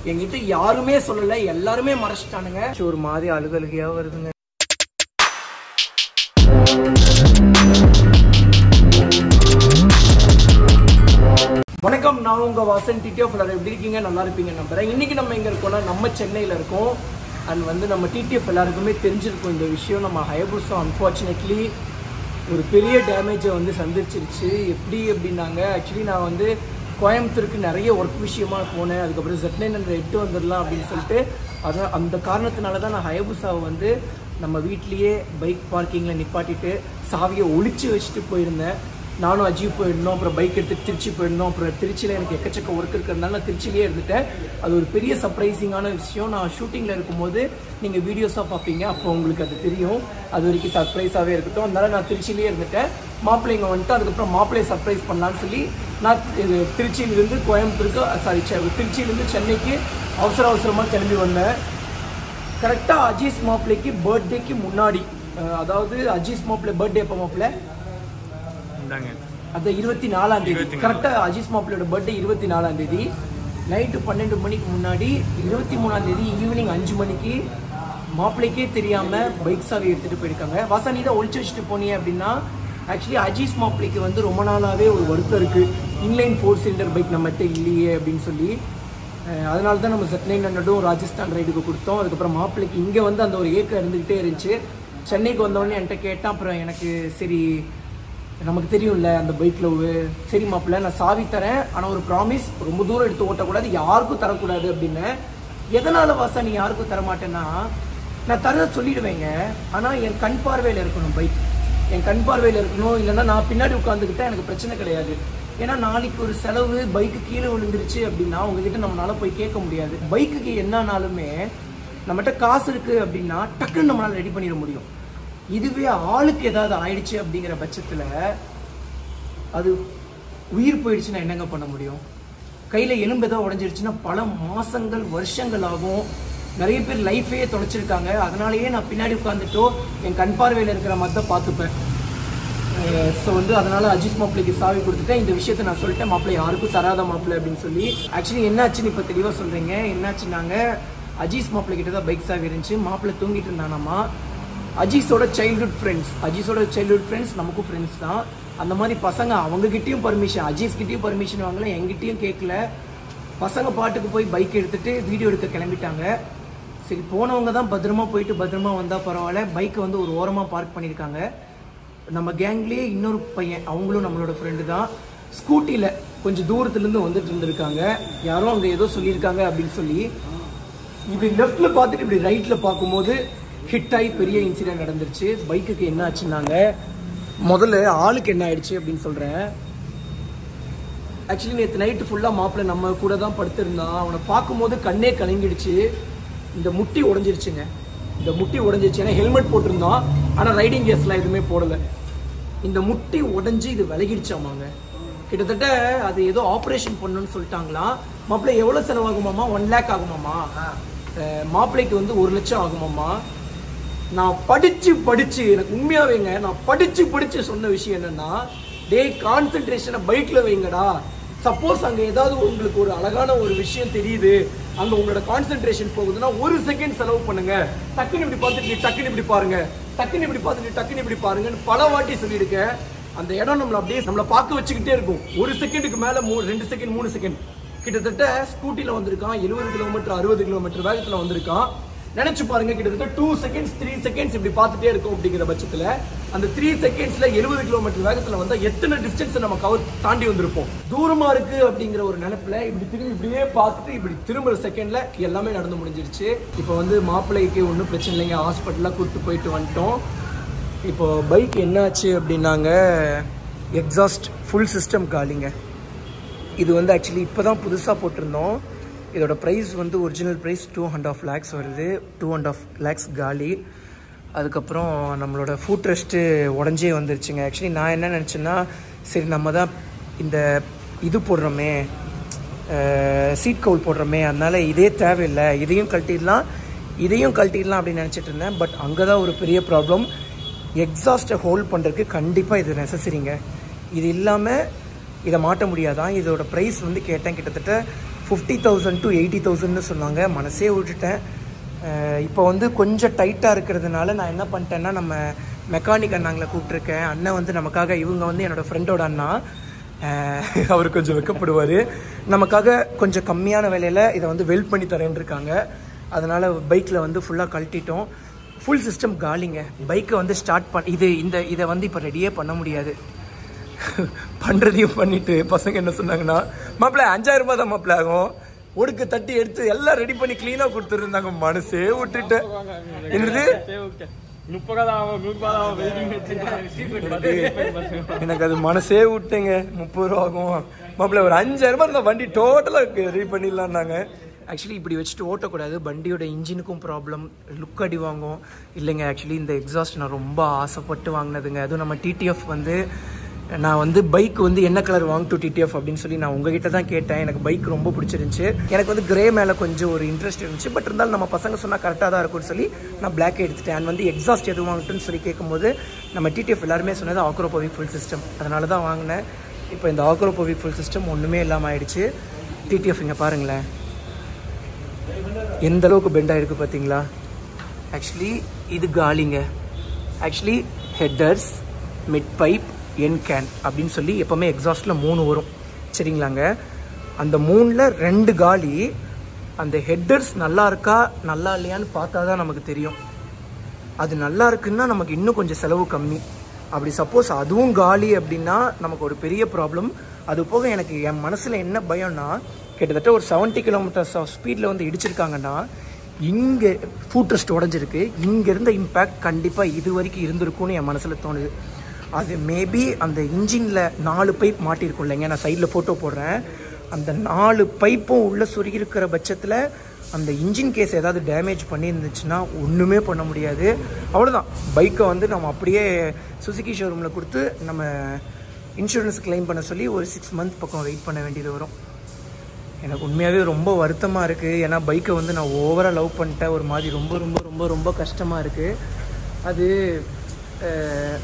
என்கிட்ட யாருமே சொல்லல எல்லாருமே மறைச்சிட்டானுங்க ஒரு மாதிரி அழுகழுகையா வருதுங்க வணக்கம் நான் உங்க வாசன் டிடிஓ ஃபுல்லர் எப்படி இருக்கீங்க நல்லா இருப்பீங்க நம்புறேன் இன்னைக்கு நம்ம எங்க இருக்கோம்னா நம்ம சென்னையில இருக்கோம் அண்ட் வந்து நம்ம டிடிஎஃப் எல்லாருக்குமே தெரிஞ்சிருக்கும் இந்த விஷயம் நம்ம ஹயபுசா அன்ஃபார்ச்சுனேட்லி ஒரு பெரிய டேமேஜை வந்து சந்திச்சிருச்சு எப்படி அப்படின்னாங்க ஆக்சுவலி நான் வந்து கோயம்புத்தூருக்கு நிறைய ஒர்க் விஷயமா போனேன் அதுக்கப்புறம் ஜெட்னைன் அந்த எட்டு வந்துடலாம் அப்படின்னு சொல்லிட்டு அதான் அந்த காரணத்தினால தான் நான் ஹயபுசாவை வந்து நம்ம வீட்லேயே பைக் பார்க்கிங்கில் நிப்பாட்டிட்டு சாவியை ஒளிச்சு வச்சுட்டு போயிருந்தேன் நானும் அஜீவ் போயிருந்தோம் அப்புறம் பைக் எடுத்து திருச்சி போயிருந்தோம் அப்புறம் திருச்சியில் எனக்கு எக்கச்சக்க ஒர்க் இருக்கிறதுனால நான் திருச்சியிலே இருந்துட்டேன் அது ஒரு பெரிய சர்ப்ரைசிங்கான விஷயம் நான் ஷூட்டிங்கில் இருக்கும்போது நீங்கள் வீடியோஸாக பார்ப்பீங்க அப்போ உங்களுக்கு அது தெரியும் அது வரைக்கும் சர்ப்ரைஸாகவே இருக்கட்டும் அதனால நான் திருச்சியிலே இருந்துட்டேன் மாப்பிள்ளை இங்கே வந்துட்டு அதுக்கப்புறம் மாப்பிள்ளையை சர்ப்ரைஸ் பண்ணலான்னு சொல்லி நான் இது திருச்சியிலிருந்து கோயம்புத்தூருக்கு சாரி திருச்சியிலேருந்து சென்னைக்கு அவசர அவசரமாக கிளம்பி வந்தேன் கரெக்டாக அஜீஸ் மாப்பிள்ளைக்கு பர்த்டேக்கு முன்னாடி அஹ், அதாவது அஜீஸ் மாப்பிள்ளை பர்த்டே எப்போ மாப்பிள்ளை இந்தாங்க அந்த இருபத்தி நாலாம் தேதி கரெக்டாக அஜீஸ் மாப்பிள்ளையோட பர்த்டே இருபத்தி நாலாம் தேதி நைட்டு பன்னெண்டு மணிக்கு முன்னாடி இருபத்தி மூணாம் தேதி ஈவினிங் அஞ்சு மணிக்கு மாப்பிள்ளைக்கே தெரியாம பைக் சாவி எடுத்துட்டு போயிருக்காங்க வாசா நீ தான் ஒழிச்சு வச்சுட்டு போனீங்க அப்படின்னா ஆக்சுவலி அஜீஸ் மாப்பிள்ளைக்கு வந்து ரொம்ப நாளாவே ஒரு வருத்தம் இருக்கு இன்லைன் ஃபோர் சிலிண்டர் பைக் நம்மகிட்ட இல்லையே அப்படின்னு சொல்லி அஹ் அதனால தான் நம்ம செட் நைன் ஹண்ட்ரடும் ராஜஸ்தான் ரைடுக்கு கொடுத்தோம் அதுக்கப்புறம் மாப்பிள்ளைக்கு இங்கே வந்து அந்த ஒரு ஏக்கம் இருந்துக்கிட்டே இருந்துச்சு சென்னைக்கு வந்தோடனே என்கிட்ட கேட்டான் அப்புறம் எனக்கு சரி நமக்கு தெரியும்ல அந்த பைக் லவ் சரி மாப்பிள்ள நான் சாவி தரேன் ஆனால் ஒரு ப்ராமிஸ் ரொம்ப தூரம் எடுத்து ஓட்டக்கூடாது யாருக்கும் தரக்கூடாது அப்படின்னு எதனால வாசா நீ யாருக்கும் தர மாட்டேன்னா நான் தரத சொல்லிடுவேங்க ஆனால் என் கண் பார்வையில் இருக்கணும் பைக் என் கண் பார்வையில் இருக்கணும் இல்லைன்னா நான் பின்னாடி உட்காந்துக்கிட்டா எனக்கு பிரச்சனை கிடையாது ஏன்னா நாளைக்கு ஒரு செலவு பைக்கு கீழே விழுந்துருச்சு அப்படின்னா உங்ககிட்ட நம்மளால போய் கேட்க முடியாது பைக்குக்கு என்னன்னாலுமே நம்மகிட்ட காசு இருக்கு அப்படின்னா டக்குன்னு நம்மளால ரெடி பண்ணிட முடியும் இதுவே ஆளுக்கு ஏதாவது ஆயிடுச்சு அப்படிங்கிற பட்சத்துல அது உயிர் போயிடுச்சுன்னா என்னங்க பண்ண முடியும் கையில எலும்பு ஏதாவது உடஞ்சிருச்சுன்னா பல மாசங்கள் வருஷங்கள் ஆகும் நிறைய பேர் லைஃபே தொலைச்சிருக்காங்க அதனாலயே நான் பின்னாடி உட்காந்துட்டோ என் கண் பார்வையில் இருக்கிற மாதிரி தான் பார்த்துப்பேன் ஸோ வந்து அதனால அஜித் மாப்பிள்ளைக்கு சாவி கொடுத்துட்டேன் இந்த விஷயத்த நான் சொல்லிட்டேன் மாப்பிள்ளை யாருக்கும் தராத மாப்பிள்ளை அப்படின்னு சொல்லி ஆக்சுவலி என்னாச்சுன்னு இப்போ தெளிவாக சொல்றீங்க என்னாச்சுன்னாங்க அஜீஸ் மாப்பிள்ளை கிட்ட தான் பைக் சாவி இருந்துச்சு மாப்பிள்ளை தூங்கிட்டு இருந்தானாமா அஜீஸோட சைல்ட்ஹுட் ஃப்ரெண்ட்ஸ் அஜீஸோட சைல்ட்ஹுட் ஃப்ரெண்ட்ஸ் நமக்கும் ஃப்ரெண்ட்ஸ் தான் அந்த மாதிரி பசங்க அவங்க கிட்டயும் பர்மிஷன் அஜீஸ் கிட்டயும் பர்மிஷன் வாங்கல எங்கிட்டயும் கேட்கல பசங்க பாட்டுக்கு போய் பைக் எடுத்துட்டு வீடியோ எடுக்க கிளம்பிட்டாங்க சரி போனவங்க தான் பத்திரமா போயிட்டு பத்திரமா வந்தா பரவாயில்ல பைக்கை வந்து ஒரு ஓரமா பார்க் பண்ணியிருக்காங்க நம்ம கேங்லேயே இன்னொரு பையன் அவங்களும் நம்மளோட ஃப்ரெண்டு தான் ஸ்கூட்டியில் கொஞ்சம் தூரத்துலேருந்து வந்துட்டு இருந்திருக்காங்க யாரோ அங்கே ஏதோ சொல்லியிருக்காங்க அப்படின்னு சொல்லி இப்படி லெஃப்ட்ல பார்த்துட்டு இப்படி ரைட்ல பார்க்கும்போது ஹிட் ஆகி பெரிய இன்சிடென்ட் நடந்துருச்சு பைக்குக்கு என்ன ஆச்சுன்னாங்க முதல்ல ஆளுக்கு என்ன ஆயிடுச்சு அப்படின்னு சொல்றேன் ஆக்சுவலி நேற்று நைட்டு ஃபுல்லாக மாப்பிள்ளை நம்ம கூட தான் படுத்திருந்தான் அவனை பார்க்கும்போது கண்ணே கலங்கிடுச்சு இந்த முட்டி உடஞ்சிருச்சுங்க இந்த முட்டி உடஞ்சிருச்சு ஏன்னா ஹெல்மெட் போட்டிருந்தான் ஆனால் ரைடிங் கேஸ்லாம் எதுவுமே போடலை இந்த முட்டி உடஞ்சி இது விலகிடுச்சாமாங்க கிட்டத்தட்ட அது ஏதோ ஆப்ரேஷன் பண்ணணும்னு சொல்லிட்டாங்களாம் மாப்பிள்ளை எவ்வளோ செலவாகுமாமா ஒன் லேக் ஆகுமாமா அஹ் மாப்பிள்ளைக்கு வந்து ஒரு லட்சம் ஆகுமாமா நான் படிச்சு படிச்சு எனக்கு உண்மையாவேங்க நான் படிச்சு படிச்சு சொன்ன விஷயம் என்னன்னா டேய் கான்சென்ட்ரேஷனை பைக்ல வைங்கடா சப்போஸ் அங்க ஏதாவது உங்களுக்கு ஒரு அழகான ஒரு விஷயம் தெரியுது அங்க உங்களோட கான்சென்ட்ரேஷன் போகுதுன்னா ஒரு செகண்ட் செலவு பண்ணுங்க டக்குன்னு இப்படி பார்த்துட்டு டக்குன்னு இப்படி பாருங்க டக்குன்னு இப்படி பார்த்துட்டு டக்குன்னு இப்படி பாருங்கன்னு பல வாட்டி சொல்லியிருக்கேன் அந்த இடம் நம்மள அப்படியே நம்மளை பார்க்க வச்சுக்கிட்டே இருக்கும் ஒரு செகண்டுக்கு மேல மூ ரெண்டு செகண்ட் மூணு செகண்ட் கிட்டத்தட்ட ஸ்கூட்டில வந்திருக்கான் எழுபது கிலோமீட்டர் அறுபது கிலோமீட்டர் வேகத்துல வந்திருக்கான் நினைச்சு பாருங்க கிட்டத்தட்ட டூ செகண்ட்ஸ் த்ரீ செகண்ட்ஸ் இப்படி பார்த்துட்டே இருக்கும் அப்படிங்கிற பட்சத்துல அந்த த்ரீ செகண்ட்ஸ்ல எழுபது கிலோமீட்டர் வேகத்துல வந்தா எத்தனை டிஸ்டன்ஸ் நம்ம கவர் தாண்டி வந்திருப்போம் தூரமா இருக்கு அப்படிங்கிற ஒரு நினைப்புல இப்படி திரும்பி இப்படியே பார்த்துட்டு இப்படி திரும்புற செகண்ட்ல எல்லாமே நடந்து முடிஞ்சிருச்சு இப்போ வந்து மாப்பிள்ளைக்கு ஒன்றும் பிரச்சனை இல்லைங்க ஹாஸ்பிட்டலாக கூப்பிட்டு போயிட்டு வந்துட்டோம் இப்போ பைக் என்னாச்சு அப்படின்னாங்க எக்ஸாஸ்ட் ஃபுல் சிஸ்டம் காலிங்க இது வந்து ஆக்சுவலி இப்போ தான் புதுசாக போட்டிருந்தோம் இதோட ப்ரைஸ் வந்து original price two and half lakhs வருது டூ அண்ட் ஆஃப் லேக்ஸ் காலி அதுக்கப்புறம் நம்மளோட ஃபுட் ரெஸ்ட்டு உடஞ்சே வந்துருச்சுங்க ஆக்சுவலி நான் என்ன நினச்சேன்னா சரி நம்ம தான் இந்த இது போடுறோமே சீட் கவுல் போடுறோமே அதனால இதே தேவையில்லை இதையும் கழட்டிடலாம் இதையும் கழட்டிடலாம் அப்படின்னு நினச்சிட்டு இருந்தேன் பட் அங்கே தான் ஒரு பெரிய ப்ராப்ளம் எக்ஸாஸ்ட்டை ஹோல்ட் பண்ணுறதுக்கு கண்டிப்பாக இது நெசசரிங்க இது இல்லாமல் இதை மாட்ட முடியாதான் இதோட ப்ரைஸ் வந்து கேட்டேன் கிட்டத்தட்ட ஃபிஃப்டி தௌசண்ட் டு எயிட்டி தௌசண்ட்னு சொன்னாங்க மனசே விட்டுட்டேன் அஹ் இப்போ வந்து கொஞ்சம் டைட்டாக இருக்கிறதுனால நான் என்ன பண்ணிட்டேன்னா நம்ம மெக்கானிக் அண்ணாங்களை கூப்பிட்ருக்கேன் அண்ணன் வந்து நமக்காக இவங்க வந்து என்னோடய ஃப்ரெண்டோட அண்ணா அஹ் அவர் கொஞ்சம் வெக்கப்படுவார் நமக்காக கொஞ்சம் கம்மியான விலையில் இதை வந்து வெல்ட் பண்ணி தரேன்னு இருக்காங்க அதனால் பைக்கில் வந்து ஃபுல்லாக கழட்டிட்டோம் ஃபுல் சிஸ்டம் காலிங்க பைக்கை வந்து ஸ்டார்ட் பண்ண இது இந்த இதை வந்து இப்போ ரெடியே பண்ண முடியாது பண்ணுறதையும் பண்ணிட்டு பசங்க என்ன சொன்னாங்கன்னா மாப்பிள்ள அஞ்சாயிரம் ரூபாய் தான் மாப்பிள்ள ஆகும் ஒடுக்கு தட்டி எடுத்து எல்லாம் ரெடி பண்ணி க்ளீனாக கொடுத்துருந்தாங்க மனசே விட்டுட்டு என்னது முப்பதாவும் நூறுபாதாவும் எனக்கு அது மனசே விட்டுங்க முப்பது ரூபா ஆகும் மாப்பிள்ள ஒரு அஞ்சாயிரம் ரூபாய் இருந்தால் வண்டி டோட்டலாக ரெடி பண்ணிடலான்னாங்க ஆக்சுவலி இப்படி வச்சுட்டு ஓட்டக்கூடாது வண்டியோட இன்ஜினுக்கும் ப்ராப்ளம் லுக் அடி வாங்கும் இல்லைங்க ஆக்சுவலி இந்த எக்ஸாஸ்ட் நான் ரொம்ப ஆசைப்பட்டு வாங்கினதுங்க அதுவும் நம்ம டிடிஎஃப் வந்து நான் வந்து பைக் வந்து என்ன கலர் வாங்க டு டிடிஎஃப் அப்படின்னு சொல்லி நான் உங்ககிட்ட தான் கேட்டேன் எனக்கு பைக் ரொம்ப பிடிச்சிருந்துச்சு எனக்கு வந்து கிரே மேலே கொஞ்சம் ஒரு இன்ட்ரெஸ்ட் இருந்துச்சு பட் இருந்தாலும் நம்ம பசங்க சொன்னால் கரெக்டாக தான் இருக்கும்னு சொல்லி நான் பிளாக் எடுத்துட்டேன் அண்ட் வந்து எக்ஸாஸ்ட் எது வாங்கட்டுன்னு சொல்லி கேட்கும்போது நம்ம டிடிஎஃப் எல்லாருமே சொன்னது ஆக்ரோபோவிக் ஃபுல் சிஸ்டம் அதனால தான் வாங்கினேன் இப்போ இந்த ஆக்ரோபோவிக் ஃபுல் சிஸ்டம் ஒன்றுமே இல்லாமல் ஆயிடுச்சு டிடிஎஃப் இங்கே பாருங்களேன் எந்த அளவுக்கு பெண்ட் ஆயிருக்கு பார்த்தீங்களா ஆக்சுவலி இது காலிங்க actually headers mid pipe end can அப்படின்னு சொல்லி எப்போவுமே எக்ஸாஸ்டில் மூணு வரும் சரிங்களாங்க அந்த மூணில் ரெண்டு காலி அந்த ஹெட்டர்ஸ் நல்லா இருக்கா நல்லா இல்லையான்னு பார்த்தா தான் நமக்கு தெரியும் அது நல்லா இருக்குன்னா நமக்கு இன்னும் கொஞ்சம் செலவு கம்மி அப்படி சப்போஸ் அதுவும் காலி அப்படின்னா நமக்கு ஒரு பெரிய ப்ராப்ளம் அது போக எனக்கு என் மனசில் என்ன பயம்னா கிட்டத்தட்ட ஒரு 70 கிலோமீட்டர்ஸ் ஆஃப் ஸ்பீடில் வந்து இடிச்சிருக்காங்கன்னா இங்கே ஃபூட்ரஸ்ட் உடஞ்சிருக்கு இங்கே இருந்த இம்பேக்ட் கண்டிப்பாக இது வரைக்கும் இருந்திருக்கும்னு என் மனசில் தோணுது அது மேபி அந்த இன்ஜினில் நாலு பைப் மாட்டியிருக்கும் இல்லைங்க நான் சைடில் ஃபோட்டோ போடுறேன் அந்த நாலு பைப்பும் உள்ளே சொருகிருக்கிற பட்சத்தில் அந்த இன்ஜின் கேஸ் ஏதாவது டேமேஜ் பண்ணியிருந்துச்சுன்னா ஒன்றுமே பண்ண முடியாது அவ்வளோதான் பைக்கை வந்து நம்ம அப்படியே சுசுகி ஷோரூமில் கொடுத்து நம்ம இன்சூரன்ஸ் க்ளைம் பண்ண சொல்லி ஒரு சிக்ஸ் மந்த் பக்கம் வெயிட் பண்ண வேண்டியது வரும் எனக்கு உண்மையாகவே ரொம்ப வருத்தமாக இருக்குது ஏன்னா பைக்கை வந்து நான் ஓவராக லவ் பண்ணிட்டேன் ஒரு மாதிரி ரொம்ப ரொம்ப ரொம்ப ரொம்ப கஷ்டமாக இருக்குது அது அஹ்,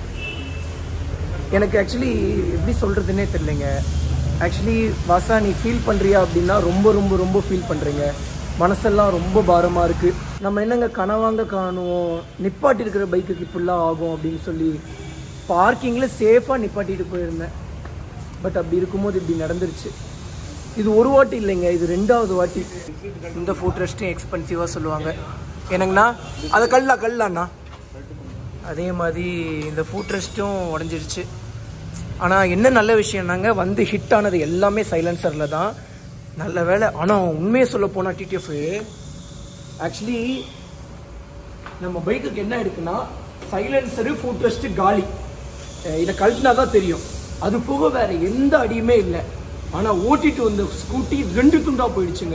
எனக்கு ஆக்சுவலி எப்படி சொல்கிறதுனே தெரிலங்க ஆக்சுவலி வாசா நீ ஃபீல் பண்ணுறியா அப்படின்னா ரொம்ப ரொம்ப ரொம்ப ஃபீல் பண்ணுறீங்க மனசெல்லாம் ரொம்ப பாரமாக இருக்குது நம்ம என்னங்க கனவாங்க காணுவோம் நிப்பாட்டி இருக்கிற பைக்குக்கு இப்படிலாம் ஆகும் அப்படின்னு சொல்லி பார்க்கிங்கில் சேஃபாக நிப்பாட்டிட்டு போயிருந்தேன் பட் அப்படி இருக்கும்போது இப்படி நடந்துருச்சு இது ஒரு வாட்டி இல்லைங்க இது ரெண்டாவது வாட்டி இந்த ஃபுட் ரெஸ்ட்டும் எக்ஸ்பென்சிவாக சொல்லுவாங்க என்னங்கண்ணா அதை கல்லா கல்லாண்ணா அதே மாதிரி இந்த ஃபுட் ரெஸ்ட்டும் உடஞ்சிருச்சு ஆனால் என்ன நல்ல விஷயம்னாங்க வந்து ஹிட் ஆனது எல்லாமே சைலன்சரில் தான் நல்ல வேலை ஆனால் உண்மையை சொல்ல போனால் டிடிஎஃப் ஆக்சுவலி நம்ம பைக்குக்கு என்ன இருக்குன்னா சைலன்சரு ஃபுட் ரெஸ்ட் காலி அஹ் இதை கழட்டினா தான் தெரியும் அது போக வேற எந்த அடியுமே இல்லை ஆனால் ஓட்டிட்டு வந்த ஸ்கூட்டி ரெண்டு துண்டா போயிடுச்சுங்க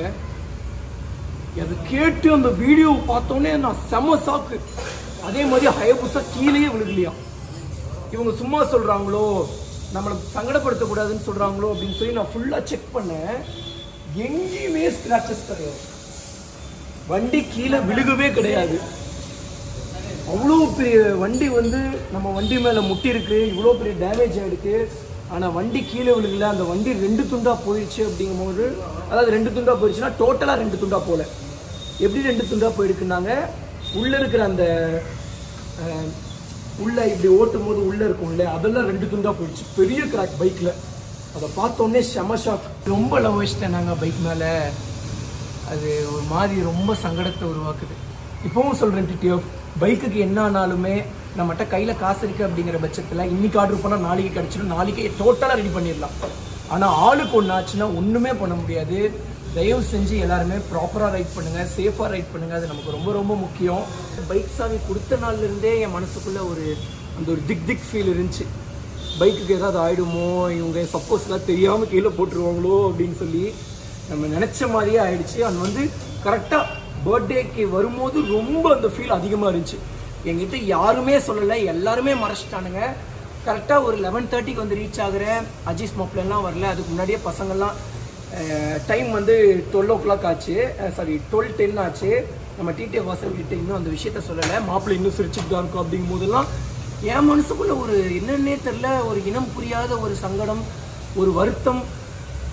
அதை கேட்டு அந்த வீடியோ பார்த்தோன்னே நான் செம சாக்கு அதே மாதிரி ஹயபுசா கீழேயே விழுகலையா இவங்க சும்மா சொல்றாங்களோ நம்மளை சங்கடப்படுத்தக்கூடாதுன்னு சொல்றாங்களோ அப்படின்னு சொல்லி நான் ஃபுல்லா செக் பண்ணேன் எங்கேயுமே ஸ்கிராச்சஸ் கிடையாது வண்டி கீழே விழுகவே கிடையாது அவ்வளோ பெரிய வண்டி வந்து நம்ம வண்டி மேலே முட்டிருக்கு இவ்வளோ பெரிய டேமேஜ் ஆயிருக்கு ஆனால் வண்டி கீழே விழுகல அந்த வண்டி ரெண்டு துண்டா போயிடுச்சு அப்படிங்கும்போது அதாவது ரெண்டு துண்டா போயிடுச்சுன்னா டோட்டலாக ரெண்டு துண்டா போகல எப்படி ரெண்டு துண்டா போயிருக்குன்னாங்க உள்ளே இருக்கிற அந்த அஹ், உள்ள இப்படி ஓட்டும் போது உள்ளே இருக்கும்ல அதெல்லாம் ரெண்டு துண்டா போயிடுச்சு பெரிய கிராக் பைக்கில் அதை பார்த்தோன்னே செம ஷாக் ரொம்ப லவ் வச்சிட்டேன் நாங்கள் பைக் மேலே அது ஒரு மாதிரி ரொம்ப சங்கடத்தை உருவாக்குது இப்பவும் சொல்கிறேன் டிடிஎஃப் பைக்குக்கு என்ன ஆனாலுமே நம்மகிட்ட கையில் காசு இருக்குது அப்படிங்கிற பட்சத்தில் இன்னைக்கு ஆர்டர் பண்ணால் நாளைக்கு கிடச்சிடும் நாளைக்கே டோட்டலாக ரெடி பண்ணிடலாம் ஆனால் ஆளுக்கு ஒன்று ஆச்சுன்னா ஒன்றுமே பண்ண முடியாது தயவு செஞ்சு எல்லாருமே ப்ராப்பராக ரைட் பண்ணுங்கள் சேஃபாக ரைட் பண்ணுங்கள் அது நமக்கு ரொம்ப ரொம்ப முக்கியம் பைக் சாவி கொடுத்த நாள்ல இருந்தே என் மனசுக்குள்ளே ஒரு அந்த ஒரு திக் திக் ஃபீல் இருந்துச்சு பைக்குக்கு ஏதாவது ஆயிடுமோ இவங்க சப்போஸ்லாம் தெரியாமல் கீழே போட்டுருவாங்களோ அப்படின்னு சொல்லி நம்ம நினச்ச மாதிரியே ஆயிடுச்சு அது வந்து கரெக்டாக பர்த்டேக்கு வரும்போது ரொம்ப அந்த ஃபீல் அதிகமாக இருந்துச்சு எங்கிட்ட யாருமே சொல்லலை எல்லாருமே மறைச்சிட்டானுங்க கரெக்டாக ஒரு லெவன் தேர்ட்டிக்கு வந்து ரீச் ஆகுறேன் அஜீஸ் மாப்பிள்ளலாம் வரல அதுக்கு முன்னாடியே பசங்கள்லாம் டைம் வந்து டுவெல் ஓ கிளாக் ஆச்சு சாரி டுவெல் டென் ஆச்சு நம்ம டிடி வாசல் கிட்ட இன்னும் அந்த விஷயத்த சொல்லலை மாப்பிள்ளை இன்னும் சிரிச்சுட்டு தான் இருக்கும் அப்படிங்கும் போதெல்லாம் என் மனசுக்குள்ள ஒரு என்னன்னே தெரில ஒரு இனம் புரியாத ஒரு சங்கடம் ஒரு வருத்தம்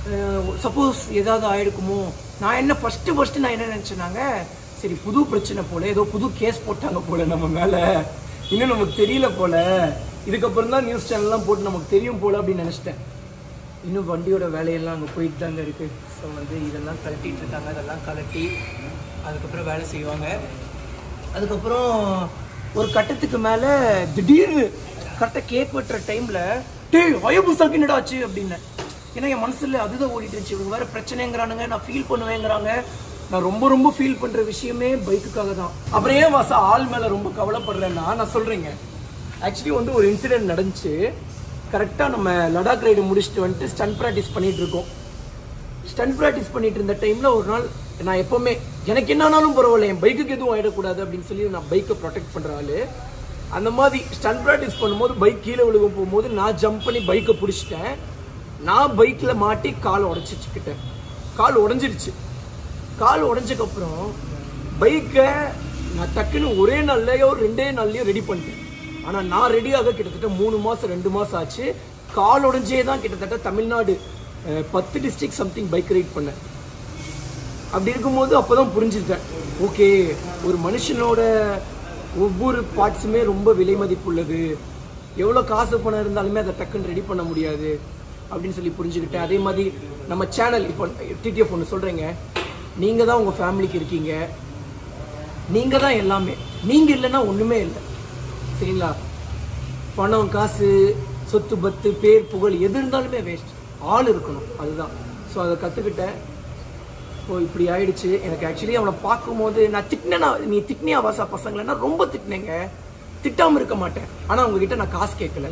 சப்போஸ் ஏதாவது ஆயிருக்குமோ நான் என்ன ஃபஸ்ட்டு ஃபஸ்ட்டு நான் என்ன நினச்சேனாங்க சரி புது பிரச்சனை போல ஏதோ புது கேஸ் போட்டாங்க போல நம்ம மேலே இன்னும் நமக்கு தெரியல போல இதுக்கப்புறம் தான் நியூஸ் சேனல்லாம் போட்டு நமக்கு தெரியும் போல அப்படின்னு நினச்சிட்டேன் இன்னும் வண்டியோட வேலையெல்லாம் அங்கே போயிட்டு தாங்க இருக்கு ஸோ வந்து இதெல்லாம் கழட்டிட்டு இருக்காங்க அதெல்லாம் கழட்டி அதுக்கப்புறம் வேலை செய்வாங்க அதுக்கப்புறம் ஒரு கட்டத்துக்கு மேலே திடீர்னு கரெக்டாக கேக் வெட்டுற டைமில் டேய் வயபுசாக்கு என்னடா ஆச்சு அப்படின்னேன் ஏன்னா என் மனசுல அதுதான் ஓடிட்டு இருந்துச்சு இவங்க வேற பிரச்சனைங்கிறானுங்க நான் ஃபீல் பண்ணுவேங்கிறாங்க நான் ரொம்ப ரொம்ப ஃபீல் பண்ற விஷயமே பைக்குக்காக தான் அப்புறம் ஏன் வாசா ஆள் மேல ரொம்ப கவலைப்படுறேன்னா நான் சொல்றேங்க ஆக்சுவலி வந்து ஒரு இன்சிடென்ட் நடந்துச்சு கரெக்டாக நம்ம லடாக் ரைடு முடிச்சுட்டு வந்துட்டு ஸ்டன் ப்ராக்டிஸ் பண்ணிட்டு இருக்கோம் ஸ்டன் ப்ராக்டிஸ் பண்ணிட்டு இருந்த டைம்ல ஒரு நாள் நான் எப்பவுமே எனக்கு என்னானாலும் பரவாயில்ல என் பைக்குக்கு எதுவும் ஆயிடக்கூடாது அப்படின்னு சொல்லி நான் பைக்கை ப்ரொடெக்ட் பண்ற ஆளு அந்த மாதிரி ஸ்டன் ப்ராக்டிஸ் பண்ணும்போது பைக் கீழே விழுக போகும்போது நான் ஜம்ப் பண்ணி பைக்கை பிடிச்சிட்டேன் நான் பைக்கில் மாட்டி கால் உடச்சிச்சுக்கிட்டேன் கால் உடஞ்சிருச்சு கால் உடஞ்சக்கப்புறம் பைக்கை நான் டக்குன்னு ஒரே நாள்லயோ ரெண்டே நாள்லயோ ரெடி பண்ணிட்டேன் ஆனால் நான் ரெடியாக கிட்டத்தட்ட மூணு மாதம் ரெண்டு மாதம் ஆச்சு கால் உடஞ்சே தான் கிட்டத்தட்ட தமிழ்நாடு அஹ், பத்து டிஸ்ட்ரிக்ட் சம்திங் பைக் ரைட் பண்ணேன் அப்படி இருக்கும்போது அப்பதான் புரிஞ்சுக்கிட்டேன் ஓகே ஒரு மனுஷனோட ஒவ்வொரு பார்ட்ஸுமே ரொம்ப விலை மதிப்புள்ளது எவ்வளோ காசு பணம் இருந்தாலுமே அதை டக்குன்னு ரெடி பண்ண முடியாது அப்படின்னு சொல்லி புரிஞ்சுக்கிட்டேன் அதே மாதிரி நம்ம சேனல் இப்போ டிடிஎஃப் ஒன்று சொல்கிறேங்க நீங்கள் தான் உங்கள் ஃபேமிலிக்கு இருக்கீங்க நீங்கள் தான் எல்லாமே நீங்கள் இல்லைன்னா ஒன்றுமே இல்லை சரிங்களா பணம் காசு சொத்து பத்து பேர் புகழ் எது இருந்தாலுமே வேஸ்ட் ஆள் இருக்கணும் அதுதான் ஸோ அதை கற்றுக்கிட்டேன் இப்போ இப்படி ஆயிடுச்சு எனக்கு ஆக்சுவலி அவனை பார்க்கும்போது நான் திட்டினேனா நீ திட்டினியா வாசா பசங்களா ரொம்ப திட்டினேங்க திட்டாமல் இருக்க மாட்டேன் ஆனால் உங்ககிட்ட நான் காசு கேட்கல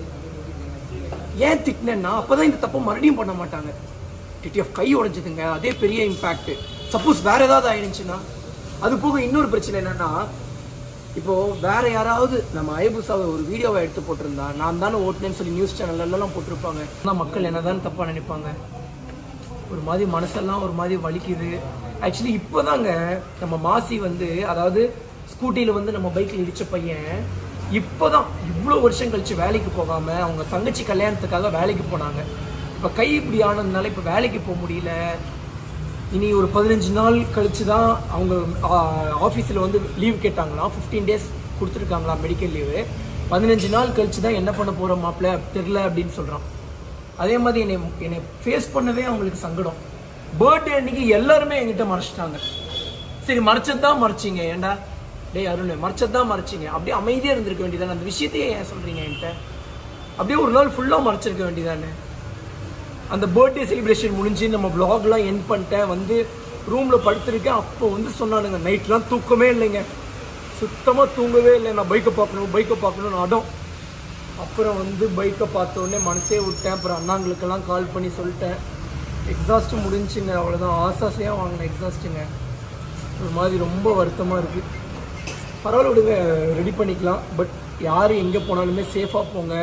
ஏன் திட்டினேன்னா அப்பதான் இந்த தப்பை மறுபடியும் பண்ண மாட்டாங்க டிடிஎஃப் கை உடைஞ்சதுங்க அதே பெரிய இம்பாக்ட் சப்போஸ் வேற ஏதாவது ஆயிடுச்சுன்னா அது போக இன்னொரு பிரச்சனை என்னன்னா இப்போ வேற யாராவது நம்ம ஐபுசாவை ஒரு வீடியோவை எடுத்து போட்டிருந்தா நான் தானே ஓட்டுனேன்னு சொல்லி நியூஸ் சேனல்ல எல்லாம் போட்டிருப்பாங்க ஆனா மக்கள் என்னதான் தப்பா நினைப்பாங்க ஒரு மாதிரி மனசெல்லாம் ஒரு மாதிரி வலிக்குது ஆக்சுவலி இப்போதாங்க நம்ம மாசி வந்து அதாவது ஸ்கூட்டியில் வந்து நம்ம பைக்கில் இடிச்ச பையன் இப்போதான் இவ்வளோ வருஷம் கழிச்சு வேலைக்கு போகாம அவங்க தங்கச்சி கல்யாணத்துக்காக வேலைக்கு போனாங்க இப்போ கை இப்படி ஆனதுனால இப்போ வேலைக்கு போக முடியல இனி ஒரு பதினஞ்சு நாள் கழிச்சு தான் அவங்க ஆஃபீஸில் வந்து லீவ் கேட்டாங்களாம் ஃபிஃப்டீன் டேஸ் கொடுத்துருக்காங்களா மெடிக்கல் லீவு பதினஞ்சு நாள் கழிச்சு தான் என்ன பண்ண போகிறோம் மாப்பிள்ள தெரில அப்படின்னு சொல்கிறான் அதே மாதிரி என்னை என்னை ஃபேஸ் பண்ணவே அவங்களுக்கு சங்கடம் பர்த்டே அன்னைக்கு எல்லாருமே என்கிட்ட மறைச்சிட்டாங்க சரி மறைச்சது தான் மறைச்சிங்க ஏன்டா டேய் அருண் மறைச்சது தான் மறைச்சிங்க அப்படியே அமைதியாக இருந்திருக்க வேண்டியதானே அந்த விஷயத்தையே ஏன் சொல்கிறீங்க என்கிட்ட அப்படியே ஒரு நாள் ஃபுல்லாக மறைச்சிருக்க வேண்டியதானே அந்த பர்த்டே செலிப்ரேஷன் முடிஞ்சு நம்ம vlogலாம் என் பண்ணிட்டேன் வந்து ரூமில் படுத்திருக்கேன் அப்போ வந்து சொன்னானுங்க நைட்லாம் தூக்கமே இல்லைங்க சுத்தமாக தூங்கவே இல்லை நான் பைக்கை பார்க்கணும் பைக்கை பார்க்கணும்னு அடம் அப்புறம் வந்து பைக்கை பார்த்த உடனே மனசே விட்டேன் அப்புறம் அண்ணாங்களுக்கெல்லாம் கால் பண்ணி சொல்லிட்டேன் எக்ஸாஸ்ட்டு முடிஞ்சுங்க அவ்வளோதான் ஆசாசையாக வாங்கின எக்ஸாஸ்ட்டுங்க ஒரு மாதிரி ரொம்ப வருத்தமாக இருக்குது பரவாயில்ல விடுங்க ரெடி பண்ணிக்கலாம் பட் யார் எங்கே போனாலுமே சேஃபாக போங்க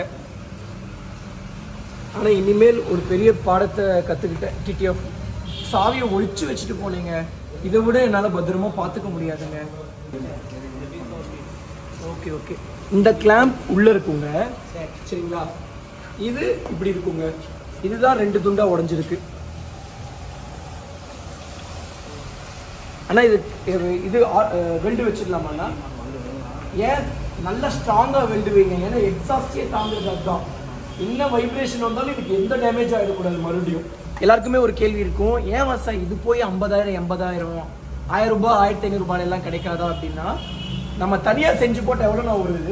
ஆனால் இனிமேல் ஒரு பெரிய பாடத்தை கற்றுக்கிட்டேன் டிடிஎஃப் சாவியை ஒழிச்சு வச்சுட்டு போனீங்க இதை விட என்னால் பத்திரமா பார்த்துக்க முடியாதுங்க ஓகே ஓகே இந்த கிளாம்ப் உள்ள இருக்குங்க சரிங்களா இது இப்படி இருக்குங்க இதுதான் ரெண்டு துண்டா உடைஞ்சிருக்கு அண்ணா இது இது- இது வெல்டு வச்சிடலாமாண்ணா ஏன் நல்ல ஸ்ட்ராங்கா வெல்டு வைங்க ஏன்னா எக்ஸாஸ்டே தாங்குறது அதுதான் என்ன வைப்ரேஷன் வந்தாலும் இதுக்கு எந்த டேமேஜ் ஆகிடக்கூடாது மறுபடியும் எல்லாருக்குமே ஒரு கேள்வி இருக்கும் ஏன் வாசா இது போய் ஐம்பதாயிரம் எண்பதாயிரம் ஆயிரம் ரூபாய் ஆயிரத்தி ஐநூறு ரூபாய் எல்லாம் கிடைக்காதா அப்படின்னா நம்ம தனியா செஞ்சு போட்ட எவ்வளோ நான் வருது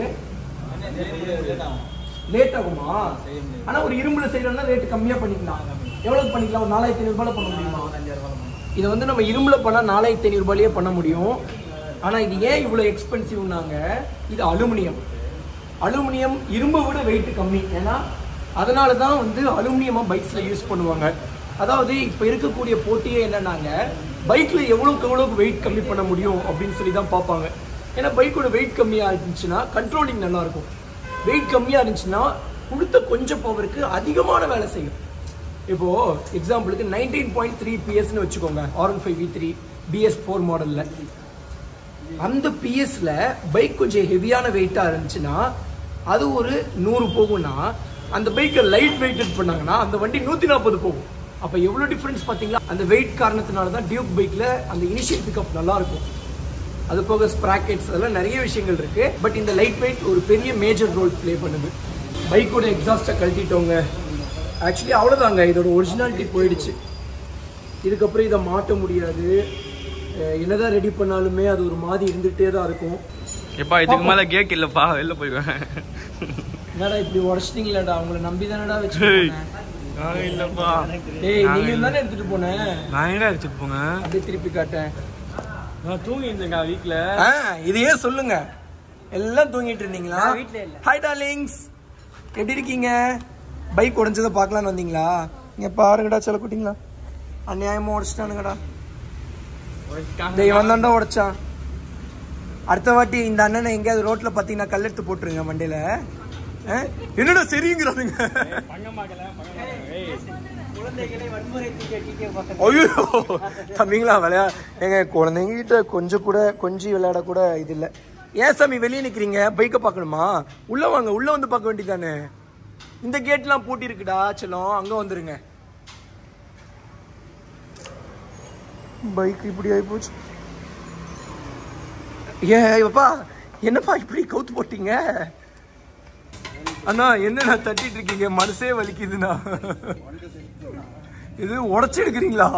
லேட் ஆகுமா ஆனா ஒரு இரும்புல செய்யறோம்னா ரேட் கம்மியா பண்ணிக்கலாம் எவ்வளவு பண்ணிக்கலாம் ஒரு நாலாயிரத்தி ஐநூறு ரூபாயில பண்ண முடியுமா இதை வந்து நம்ம இரும்புல பண்ணா நாலாயிரத்தி ஐநூறு ரூபாயிலேயே பண்ண முடியும் ஆனா இது ஏன் இவ்வளவு எக்ஸ்பென்சிவ்னாங்க இது அலுமினியம் அலுமினியம் இரும்பை விட வெயிட் கம்மி ஏன்னா அதனால தான் வந்து அலுமினியமா பைக்ஸ்ல யூஸ் பண்ணுவாங்க அதாவது இப்போ இருக்கக்கூடிய போட்டியே என்னன்னாங்க பைக்ல எவ்வளவுக்கு எவ்வளவுக்கு வெயிட் கம்மி பண்ண முடியும் அப்படின்னு சொல்லி தான் பார்ப்பாங்க ஏன்னா பைக்கோட வெயிட் கம்மியா இருந்துச்சுன்னா கண்ட்ரோலிங் நல்லா இருக்கும் வெயிட் கம்மியா இருந்துச்சுன்னா கொடுத்த கொஞ்சம் பவருக்கு அதிகமான வேலை செய்யும் இப்போ எக்ஸாம்பிளுக்கு நைன்டீன் பாயிண்ட் த்ரீ பிஎஸ்னு வச்சுக்கோங்க RN five V three BS four மாடலில் அந்த பிஎஸ்ல பைக் கொஞ்சம் ஹெவியான வெயிட்டா இருந்துச்சுன்னா அது ஒரு நூறு போகும்னா அந்த பைக்கை லைட் வெயிட்டட் பண்ணாங்கன்னா அந்த வண்டி நூற்றி நாற்பது போகும் அப்போ எவ்வளோ டிஃப்ரென்ஸ் பார்த்தீங்களா அந்த வெயிட் காரணத்தினால தான் டியூக் பைக்கில் அந்த இனிஷியல் பிக்கப் நல்லா இருக்கும் அது போக ஸ்ப்ராக்கெட்ஸ் அதெல்லாம் நிறைய விஷயங்கள் இருக்கு பட் இந்த லைட் வெயிட் ஒரு பெரிய மேஜர் ரோல் ப்ளே பண்ணுது பைக்கோட எக்ஸாஸ்ட்டை கழட்டிட்டோங்க ஆக்சுவலி அவ்வளோதாங்க இதோட ஒரிஜினாலிட்டி போயிடுச்சு இதுக்கப்புறம் இதை மாட்ட முடியாது அஹ் என்னதான் ரெடி பண்ணாலுமே அது ஒரு மாதிரி இருந்துகிட்டே தான் இருக்கும் எப்பா இதுக்கு மேல கேக் இல்லப்பா வெளில போயிடுவேன் என்னடா இப்படி உடச்சிட்டீங்களாடா அவங்கள நம்பி தானடா வச்சு ஏய், நான் இல்லப்பா டேய் நீங்க தானே எடுத்துட்டு போனேன் நான் எங்க எடுத்துட்டு போங்க அப்படியே திருப்பி காட்டேன் நான் தூங்கி இருந்தேங்க வீட்ல ஆ இதையே சொல்லுங்க எல்லாம் தூங்கிட்டு இருந்தீங்களா வீட்ல இல்ல. ஹாய் டார்லிங்ஸ் எப்படி இருக்கீங்க பைக் உடைஞ்சதை பார்க்கலான்னு வந்தீங்களா இங்க பாருங்கடா சில குட்டிங்களா அநியாயமா உடைச்சிட்டானுங்கடா டேய் இவன் தான்டா உடைச்சான் அடுத்த வாட்டி இந்த அண்ணனை எங்கேயாவது ரோட்ல பாத்தீங்கன்னா கல்லெடுத்து போட்டுருங்க மண்டையில ஆ? என்னடா சரிங்கிறானுங்க குழந்தைகளை வன்முறை தூக்கி ஐயோ தம்பிங்களா விளையா எங்க குழந்தைங்க கிட்ட கொஞ்சம் கூட கொஞ்சி விளையாட கூட இது இல்ல ஏன் சாமி வெளியே நிக்கிறீங்க பைக்கை பார்க்கணுமா உள்ள வாங்க உள்ள வந்து பார்க்க வேண்டியதானே இந்த கேட்லாம் பூட்டி இருக்குடா செல்லம் அங்க வந்துருங்க பைக் இப்படி ஆகி போச்சு ஏன் அப்பா என்னப்பா இப்படி கவுத்து போட்டீங்க அண்ணா என்னண்ணா தட்டிட்டு இருக்கீங்க மனசே வலிக்குதுண்ணா இது உடச்சு எடுக்கிறீங்களா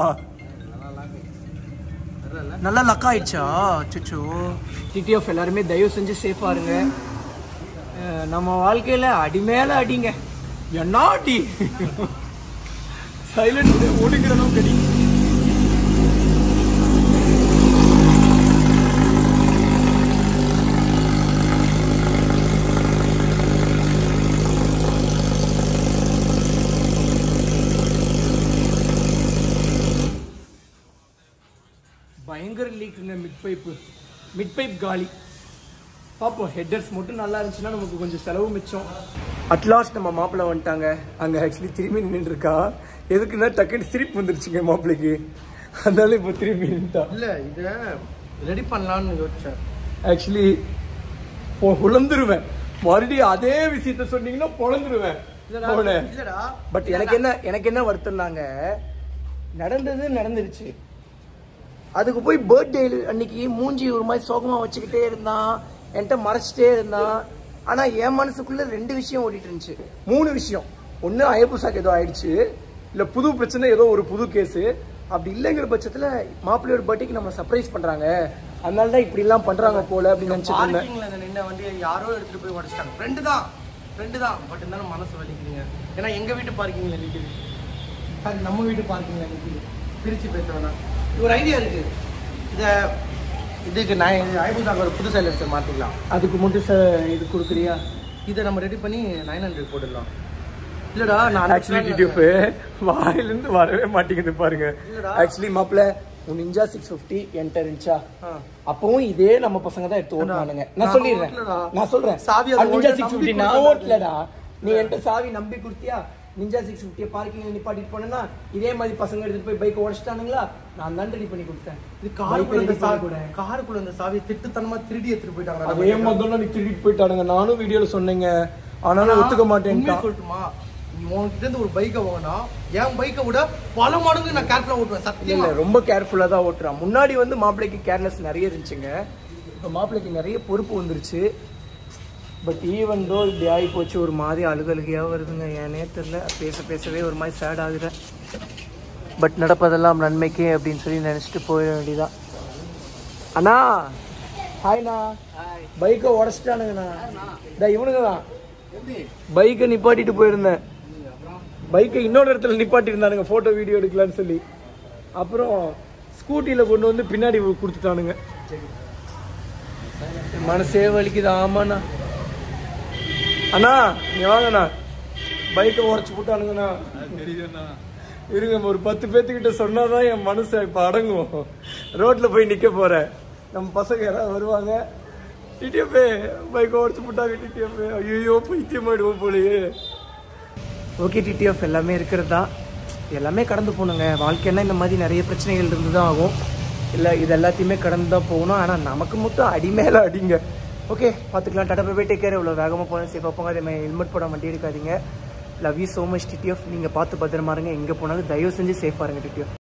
நல்லா லக் ஆயிடுச்சா சுச்சோ டிடிஎஃப் எல்லாருமே தயவு செஞ்சு சேஃபா இருங்க அஹ் நம்ம வாழ்க்கையில அடி மேல அடிங்க என்ன அடி சைலண்ட் ஓடுங்கிற அளவுக்கு அடி பயங்கர லீக்குங்க மிட் பைப்பு மிட் பைப் காலி பார்ப்போம் ஹெட்டர்ஸ் மட்டும் நல்லா இருந்துச்சுன்னா நமக்கு கொஞ்சம் செலவு மிச்சம் அட்லாஸ்ட் நம்ம மாப்பிள்ளை வந்துட்டாங்க அங்கே ஆக்சுவலி திரும்பி நின்றுட்டு இருக்கா எதுக்குன்னா டக்குன்னு சிரிப்பு வந்துருச்சுங்க மாப்பிள்ளைக்கு அதனால இப்போ திரும்பி நின்றுட்டா இல்ல இத ரெடி பண்ணலாம்னு யோசிச்சேன் ஆக்சுவலி உழந்துருவேன் மறுபடியும் அதே விஷயத்த சொன்னீங்கன்னா பொழந்துருவேன் போன இல்லடா பட் எனக்கு என்ன எனக்கு என்ன வருத்தம்னாங்க நடந்தது நடந்துருச்சு அதுக்கு போய் பர்த்டே அன்னைக்கு மூஞ்சி ஒரு மாதிரி சோகமா வச்சுக்கிட்டே இருந்தான் என்கிட்ட மறைச்சிட்டே இருந்தான் ஆனா என் மனசுக்குள்ள ரெண்டு விஷயம் ஓடிட்டு இருந்துச்சு மூணு விஷயம் ஒண்ணு அயபுசாக்கு ஏதோ ஆயிடுச்சு இல்ல புது பிரச்சனை ஏதோ ஒரு புது கேஸ் அப்படி இல்லைங்கிற பட்சத்துல மாப்பிள்ளையோட பர்த்டேக்கு நம்ம சர்ப்ரைஸ் பண்றாங்க அதனால தான் இப்படி எல்லாம் பண்றாங்க போல அப்படின்னு நினைச்சிட்டு இருந்தேன் பார்க்கிங்ல நின்ன வண்டியை யாரோ எடுத்துட்டு போய் உடைச்சிட்டாங்க ஃப்ரெண்டு தான் ஃப்ரெண்டு தான் பட் இருந்தாலும் மனசு வலிக்குதுங்க ஏன்னா எங்க வீட்டு பார்க்கிங்ல நிக்குது அது நம்ம வீட்டு பார்க்கிங்ல நிக்குது பிரிச்சு பேச வேணாம் இது ஒரு ஐடியா இருக்கு இத இதுக்கு நான் ஐபுசாக்கு ஒரு புது சைலன்சர் மாத்திக்கலாம் அதுக்கு மட்டும் சார் இது கொடுக்குறியா இதை நம்ம ரெடி பண்ணி நைன் ஹண்ட்ரட் போட்டுடலாம் இல்லடா நான் ஆக்சுவலி டிடிஎஃப் வாயிலிருந்து வரவே மாட்டேங்குது பாருங்க இல்லடா. ஆக்சுவலி மாப்பிள்ள உன் நிஞ்சா சிக்ஸ் ஃபிஃப்டி என்கிட்ட இருந்துச்சா ஆ. அப்பவும் இதே நம்ம பசங்க தான் எடுத்து ஓட்டுனானுங்க நான் நான் சொல்லிடுறேன் ஓட்டலடா. நான் சொல்றேன் சாவி அது நிஞ்சா ஓட்ட சிக்ஸ் நம்பி ஃபிஃப்டி நான் கொடுத்தது. ஓட்டலடா நீ என்கிட்ட சாவி நம்பி கொடுத்தியா நிஞ்சா சிக்ஸ் ஃபிஃப்டியை பார்க்கிங் நிப்பாட்டிட்டு போனேன்னா இதே மாதிரி பசங்க எடுத்துட்டு போய் பைக் உடச்சிட்டானுங்களா நான் தான் ரெடி பண்ணி கொடுத்தேன் இது Bike காருக்குள்ள இந்த ready பண்ணி சாவி கொடு. காருக்குள்ள இந்த சாவி திட்டுத்தனமா திருடி எடுத்துட்டு போயிட்டாங்க அதே மாதிரி தான் நீ திருடிட்டு போயிட்டானுங்க நானும் வீடியோல சொன்னேங்க ஆனாலும் ஒத்துக்க மாட்டேன்ட்டான் சொல்லட்டுமா நீ உன்கிட்ட இருந்து ஒரு பைக்கை வாங்கினா என் பைக்கை விட பல மடங்கு நான் கேர்ஃபுல்லா ஓட்டுவேன் இல்ல சத்தியமா இல்ல ரொம்ப கேர்ஃபுல்லா தான் ஓட்டுறான் முன்னாடி வந்து மாப்பிள்ளைக்கு கேர்லெஸ் நிறைய இருந்துச்சுங்க இப்போ மாப்பிள்ளைக்கு நிறைய பொறுப்பு வந்துருச்சு பட் ஈவன் தோ இப்படி ஆகி போச்சு ஒரு மாதிரி அழுகழுகையா வருதுங்க ஏனே தெரியல பேச பேசவே ஒரு மாதிரி சேட் ஆகுறேன் பட் நடப்பதெல்லாம் நன்மைக்கே அப்படின்னு சொல்லி நினைச்சிட்டு போயிட வேண்டியதான் அண்ணா ஹாய்ண்ணா பைக்கை உடச்சிட்டானுங்கண்ணா இந்த இவனுங்க தான் பைக்கை நிப்பாட்டிட்டு போயிருந்தேன் பைக்கை இன்னொரு இடத்துல நிப்பாட்டி இருந்தானுங்க ஃபோட்டோ வீடியோ எடுக்கலான்னு சொல்லி அப்புறம் ஸ்கூட்டியில் கொண்டு வந்து பின்னாடி கொடுத்துட்டானுங்க மனசே வலிக்குது ஆமாண்ணா அண்ணா நீ வாங்கண்ணா பைக்கை உடச்சு போட்டானுங்கண்ணா இருங்க ஒரு பத்து பேத்துக்கிட்ட சொன்னாதான் என் மனசு இப்போ அடங்கும் ரோட்ல போய் நிக்க போறேன் நம்ம பசங்க யாராவது வருவாங்க டிடிஎஃப் பைக்கை உடச்சு போட்டாங்க டிடிஎஃப் ஐயோ பைத்தியம் ஆயிடுவோம் போலயே ஓகே டிடிஎஃப் எல்லாமே இருக்கிறது தான் எல்லாமே கடந்து போகணுங்க வாழ்க்கைன்னா இந்த மாதிரி நிறைய பிரச்சனைகள் இருந்து தான் ஆகும் இல்லை இது எல்லாத்தையுமே கடந்து தான் போகணும் ஆனால் நமக்கு மட்டும் அடி மேலே அடிங்க ஓகே பார்த்துக்கலாம் டாடா பை டேக் கேர் இவ்வளோ வேகமாக போகிறேன் சேஃபாக போங்க அதே மாதிரி ஹெல்மெட் போட வண்டி எடுக்காதீங்க love you so much TTF நீங்கள் பார்த்து பத்திரமா இருங்க எங்கே போனாலும் தயவு செஞ்சு சேஃபாக இருங்க டிடிஎஃப்